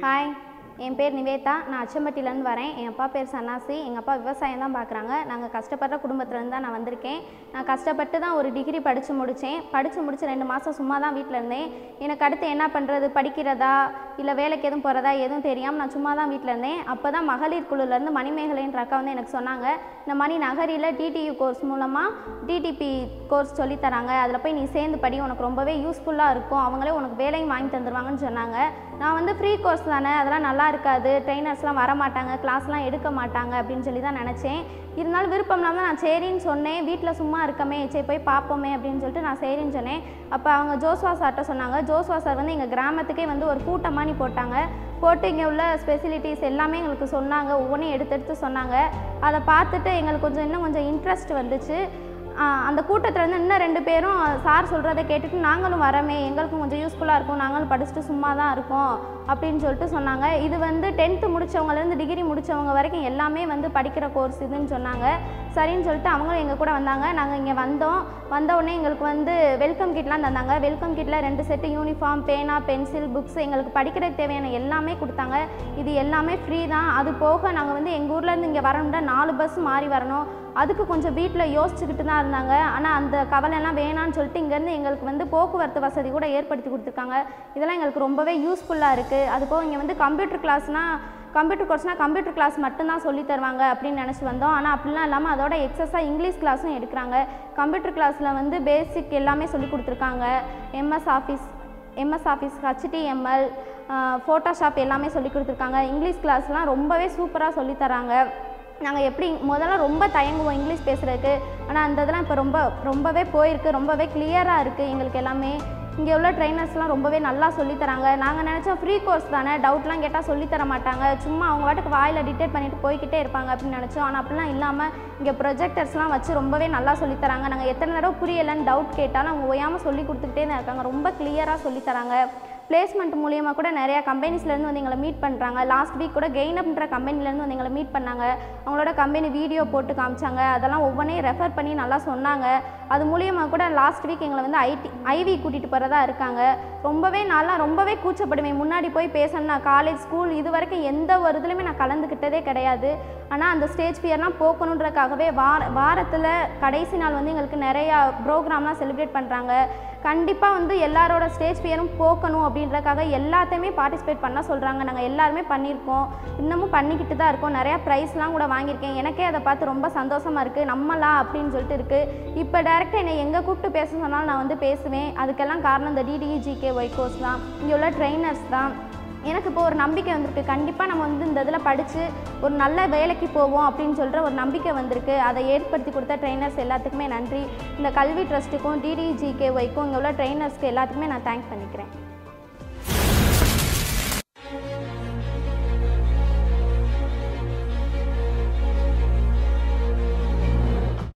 hi என் பேர் நிவேதா நான் அச்சம்பட்டிலேருந்து வரேன் என் அப்பா பேர் சன்னாசி எங்கள் அப்பா விவசாயம் தான் பார்க்குறாங்க நாங்கள் கஷ்டப்படுற குடும்பத்துலேருந்து தான் நான் வந்திருக்கேன் நான் கஷ்டப்பட்டு தான் ஒரு டிகிரி படித்து முடித்தேன் படித்து முடிச்சு ரெண்டு மாதம் சும்மா தான் வீட்டில் இருந்தேன் எனக்கு அடுத்து என்ன பண்ணுறது படிக்கிறதா இல்லை வேலைக்கு எதுவும் போகிறதா எதுவும் தெரியாமல் நான் சும்மா தான் வீட்டில் இருந்தேன் அப்போ தான் மகளிர் குழுலேருந்து மணிமேகலைன்ற அக்கா வந்து எனக்கு சொன்னாங்க இந்த மணி நகரில் டிடியு கோர்ஸ் மூலமாக டிடிபி கோர்ஸ் சொல்லித் தராங்க அதில் போய் நீ சேர்ந்து படி உனக்கு ரொம்பவே யூஸ்ஃபுல்லாக இருக்கும் அவங்களே உனக்கு வேலையும் வாங்கி தந்துடுவாங்கன்னு சொன்னாங்க நான் வந்து ஃப்ரீ கோர்ஸ் தானே அதெல்லாம் நல்லா இருக்காது ட்ரைனர்ஸ்லாம் வர மாட்டாங்க கிளாஸ்லாம் எடுக்க மாட்டாங்க அப்படின்னு சொல்லி தான் நினச்சேன் இருந்தாலும் விருப்பம் இல்லாமல் நான் சரின்னு சொன்னேன் வீட்டில் சும்மா இருக்கமே சரி போய் பார்ப்போமே அப்படின்னு சொல்லிட்டு நான் சரின்னு சொன்னேன் அப்போ அவங்க ஜோஸ்வா சார்கிட்ட சொன்னாங்க ஜோஸ்வா சார் வந்து எங்கள் கிராமத்துக்கே வந்து ஒரு கூட்டமானி போட்டாங்க போட்டு இங்கே உள்ள ஸ்பெசிலிட்டிஸ் எல்லாமே எங்களுக்கு சொன்னாங்க ஒவ்வொன்றையும் எடுத்து எடுத்து சொன்னாங்க அதை பார்த்துட்டு எங்களுக்கு கொஞ்சம் இன்னும் கொஞ்சம் இன்ட்ரெஸ்ட் வந்துச்சு ஆஹ் அந்த கூட்டத்தில் இருந்து இன்னும் ரெண்டு பேரும் சார் சொல்கிறத கேட்டுட்டு நாங்களும் வரமே எங்களுக்கும் கொஞ்சம் யூஸ்ஃபுல்லாக இருக்கும் நாங்களும் படிச்சுட்டு சும்மா தான் இருக்கோம் அப்படின்னு சொல்லிட்டு சொன்னாங்க இது வந்து டென்த்து முடித்தவங்கலேருந்து டிகிரி முடித்தவங்க வரைக்கும் எல்லாமே வந்து படிக்கிற கோர்ஸ் இதுன்னு சொன்னாங்க சரின்னு சொல்லிட்டு அவங்களும் எங்கள் கூட வந்தாங்க நாங்கள் இங்கே வந்தோம் வந்த உடனே எங்களுக்கு வந்து வெல்கம் கிட்லாம் தந்தாங்க வெல்கம் கிட்டில் ரெண்டு செட்டு யூனிஃபார்ம் பேனா பென்சில் புக்ஸ் எங்களுக்கு படிக்கிறதுக்கு தேவையான எல்லாமே கொடுத்தாங்க இது எல்லாமே ஃப்ரீ தான் அது போக நாங்கள் வந்து எங்கள் ஊர்லேருந்து இங்கே வரணும்னா நாலு பஸ் மாறி வரணும் அதுக்கு கொஞ்சம் வீட்டில் யோசிச்சுக்கிட்டு தான் இருந்தாங்க ஆனால் அந்த கவலைலாம் வேணான்னு சொல்லிட்டு இங்கேருந்து எங்களுக்கு வந்து போக்குவரத்து வசதி கூட ஏற்படுத்தி கொடுத்துருக்காங்க இதெல்லாம் எங்களுக்கு ரொம்பவே யூஸ்ஃபுல்லாக இருக்குது அது போக இங்கே வந்து கம்ப்யூட்டர் கிளாஸ்னால் கம்ப்யூட்டர் கோர்ஸ்னால் கம்ப்யூட்டர் கிளாஸ் மட்டும்தான் சொல்லி தருவாங்க அப்படின்னு நினச்சி வந்தோம் ஆனால் அப்படிலாம் இல்லாமல் அதோட எக்ஸஸாக இங்கிலீஷ் கிளாஸும் எடுக்கிறாங்க கம்ப்யூட்டர் கிளாஸில் வந்து பேசிக் எல்லாமே சொல்லி கொடுத்துருக்காங்க MS office MS office HTML Photoshop எல்லாமே சொல்லி கொடுத்துருக்காங்க இங்கிலீஷ் கிளாஸ்லாம் ரொம்பவே சூப்பராக சொல்லி தராங்க நாங்கள் எப்படி முதல்ல ரொம்ப தயங்குவோம் இங்கிலீஷ் பேசுகிறதுக்கு ஆனால் அந்த இதெல்லாம் இப்போ ரொம்ப ரொம்பவே போயிருக்கு ரொம்பவே கிளியராக இருக்குது எங்களுக்கு எல்லாமே இங்கே உள்ள ட்ரைனர்ஸ்லாம் ரொம்பவே நல்லா சொல்லித் தராங்க நாங்கள் நினச்சோம் ஃப்ரீ கோர்ஸ் தானே டவுட்லாம் கேட்டால் சொல்லித் தர மாட்டாங்க சும்மா அவங்க வாட்டுக்கு வாயில் டிட்டேட் பண்ணிட்டு போய்கிட்டே இருப்பாங்க அப்படின்னு நினச்சோம் ஆனால் அப்படிலாம் இல்லாமல் இங்கே ப்ரொஜெக்டர்ஸ்லாம் வச்சு ரொம்பவே நல்லா சொல்லித் தராங்க நாங்கள் எத்தனை தடவை புரியலைன்னு டவுட் கேட்டாலும் அவங்க ஓயாமல் சொல்லி கொடுத்துக்கிட்டே தான் இருக்காங்க ரொம்ப கிளியராக சொல்லித் தராங்க பிளேஸ்மெண்ட் மூலியமாக கூட நிறையா கம்பெனிஸ்லேருந்து வந்து எங்களை மீட் பண்ணுறாங்க லாஸ்ட் வீக் கூட கெயினப்ன்ற கம்பெனிலேருந்து வந்து எங்களை மீட் பண்ணாங்க அவங்களோட கம்பெனி வீடியோ போட்டு காமிச்சாங்க அதெல்லாம் ஒவ்வொன்றையும் ரெஃபர் பண்ணி நல்லா சொன்னாங்க அது மூலியமாக கூட லாஸ்ட் வீக் எங்களை வந்து ஐடி ஐவி கூட்டிகிட்டு போகிறதா இருக்காங்க ரொம்பவே நல்லா ரொம்பவே கூச்சப்படுவேன் முன்னாடி போய் பேசணும் நான் காலேஜ் ஸ்கூல் இது வரைக்கும் எந்த ஒரு இதுலையுமே நான் கலந்துக்கிட்டதே கிடையாது ஆனால் அந்த ஸ்டேஜ் ஃபியர்லாம் போக்கணுன்றக்காகவே வார வாரத்தில் கடைசி நாள் வந்து எங்களுக்கு நிறையா ப்ரோக்ராம்லாம் செலிப்ரேட் பண்ணுறாங்க கண்டிப்பாக வந்து எல்லாரோட ஸ்டேஜ் ஃபியரும் போக்கணும் அப்படின்றக்காக எல்லாத்தையுமே பார்ட்டிசிபேட் பண்ண சொல்கிறாங்க நாங்கள் எல்லாருமே பண்ணியிருக்கோம் இன்னமும் பண்ணிக்கிட்டு தான் இருக்கோம் நிறையா ப்ரைஸ்லாம் கூட வாங்கியிருக்கேன் எனக்கே அதை பார்த்து ரொம்ப சந்தோஷமாக இருக்குது நம்மளா அப்படின்னு சொல்லிட்டு இருக்குது இப்போ டேரெக்டாக என்னை எங்கே கூப்பிட்டு பேச சொன்னாலும் நான் வந்து பேசுவேன் அதுக்கெல்லாம் காரணம் இந்த டிடிஇஜிகே ஒய் கோர்ஸ் தான் இங்கே உள்ள ட்ரெயினர்ஸ் தான் எனக்கு இப்போ ஒரு நம்பிக்கை வந்திருக்கு கண்டிப்பாக நம்ம வந்து இந்த இதில் படித்து ஒரு நல்ல வேலைக்கு போவோம் அப்படின்னு சொல்கிற ஒரு நம்பிக்கை வந்திருக்கு அதை ஏற்படுத்தி கொடுத்த ட்ரைனர்ஸ் எல்லாத்துக்குமே நன்றி இந்த கல்வி ட்ரஸ்ட்டுக்கும் டிடிஜிகே ஒய்க்கும் இங்கே உள்ள ட்ரைனர்ஸ்க்கு எல்லாத்துக்குமே நான் தேங்க் பண்ணிக்கிறேன்